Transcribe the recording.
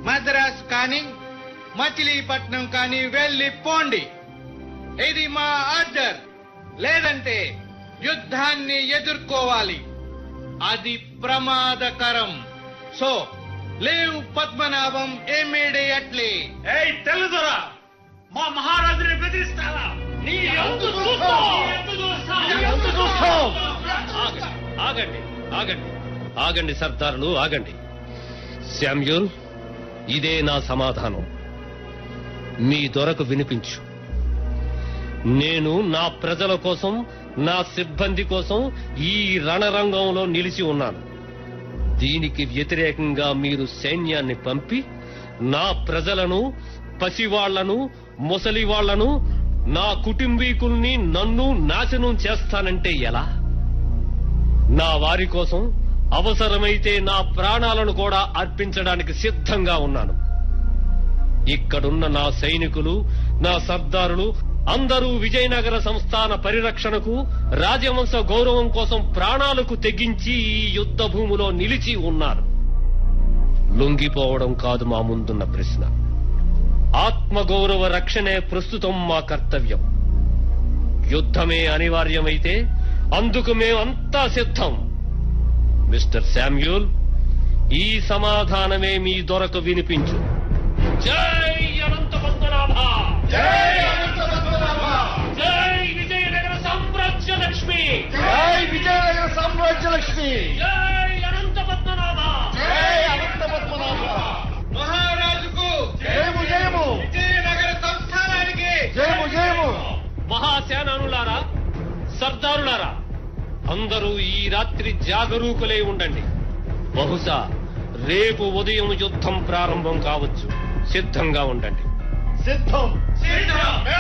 మద్రాస్ కానీ మచిలీపట్నం కానీ వెళ్ళి పోండి ఇది మా ఆర్డర్ లేదంటే యుద్ధాన్ని ఎదుర్కోవాలి అది ప్రమాదకరం సో లేవు పద్మనాభం ఇమ్మీడియట్లీ ఏయ్ తెల్లదొరా మా మహారాజుని బెదిరిస్తావా నీ అంతు ఆగండి ఆగండి ఆగండి ఆగండి సర్దారులు ఆగండి శామ్యూల్ ఇదే నా సమాధానం మీ దొరకు వినిపించు నేను నా ప్రజల కోసం నా సిబ్బంది కోసం ఈ రణరంగంలో నిలిచి ఉన్నాను దీనికి వ్యతిరేకంగా మీరు సైన్యాన్ని పంపి నా ప్రజలను పసివాళ్లను ముసలివాళ్లను నా కుటుంబీకుల్ని నన్ను నాశనం చేస్తానంటే ఎలా నా వారి కోసం అవసరమైతే నా ప్రాణాలను కూడా అర్పించడానికి సిద్ధంగా ఉన్నాను ఇక్కడున్న నా సైనికులు నా సర్దారులు అందరూ విజయనగర సంస్థాన పరిరక్షణకు రాజవంశ గౌరవం కోసం ప్రాణాలకు తెగించి ఈ యుద్ధ భూమిలో నిలిచి ఉన్నారు లొంగిపోవడం కాదు మా ముందున్న ప్రశ్న ఆత్మగౌరవ రక్షణే ప్రస్తుతం మా కర్తవ్యం యుద్ధమే అనివార్యమైతే అందుకు మేమంతా సిద్ధం మిస్టర్ శామ్యూల్ ఈ సమాధానమే మీ దొరకు వినిపించు జై అనంత పద్మనాభ జై జై విజయనగర సామ్రాజ్య లక్ష్మి జై విజయనగర సామ్రాజ్య లక్ష్మి జై అనంత పద్మనాభ జై అనంత పద్మనాభ మహారాజుకు జయము జయము విజయనగర సంస్థానానికి జయము జయము మహాసేనానులారా సర్దారులారా అందరూ ఈ రాత్రి జాగరూకులై ఉండండి బహుశా రేపు ఉదయం యుద్ధం ప్రారంభం కావచ్చు సిద్ధంగా ఉండండి సిద్ధం సిద్ధం.